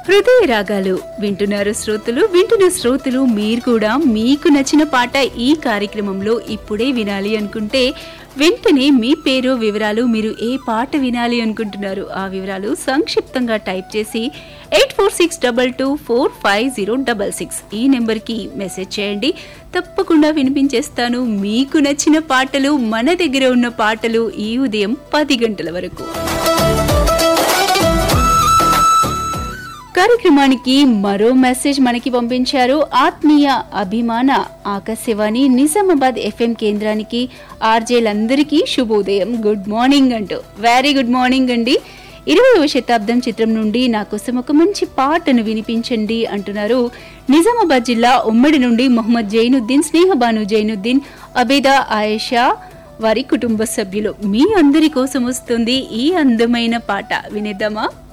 హృదయ రాగాలు వింటున్నారు శ్రోతలు వింటున్న శ్రోతలు మీరు కూడా మీకు నచ్చిన పాట ఈ కార్యక్రమంలో ఇప్పుడే వినాలి అనుకుంటే వెంటనే మీ పేరు వివరాలు మీరు ఏ పాట వినాలి అనుకుంటున్నారు ఆ వివరాలు సంక్షిప్తంగా టైప్ చేసి eight four six double two four five zero double six ఈ నెంబర్కి మెసేజ్ చేయండి తప్పకుండా వినిపించేస్తాను మీకు నచ్చిన పాటలు మన దగ్గర ఉన్న పాటలు ఈ ఉదయం పది గంటల వరకు కార్యక్రమానికి మరో మెసేజ్ మనకి పంపించారు ఆత్మీయ అభిమాన ఆకాశవాణి నిజామాబాద్ ఎఫ్ఎం కేంద్రానికి ఆర్జేలందరికీ శుభోదయం గుడ్ మార్నింగ్ అంటూ వెరీ గుడ్ మార్నింగ్ అండి ఇరవైవ శతాబ్దం చిత్రం నుండి నా కోసం ఒక మంచి పాటను వినిపించండి అంటున్నారు నిజామాబాద్ జిల్లా ఉమ్మడి నుండి మొహమ్మద్ జైనుద్దీన్ స్నేహబాను జైనుద్దీన్ అబేదా ఆయేషా వారి కుటుంబ సభ్యులు మీ అందరి కోసం వస్తుంది ఈ అందమైన పాట వినేద్దామా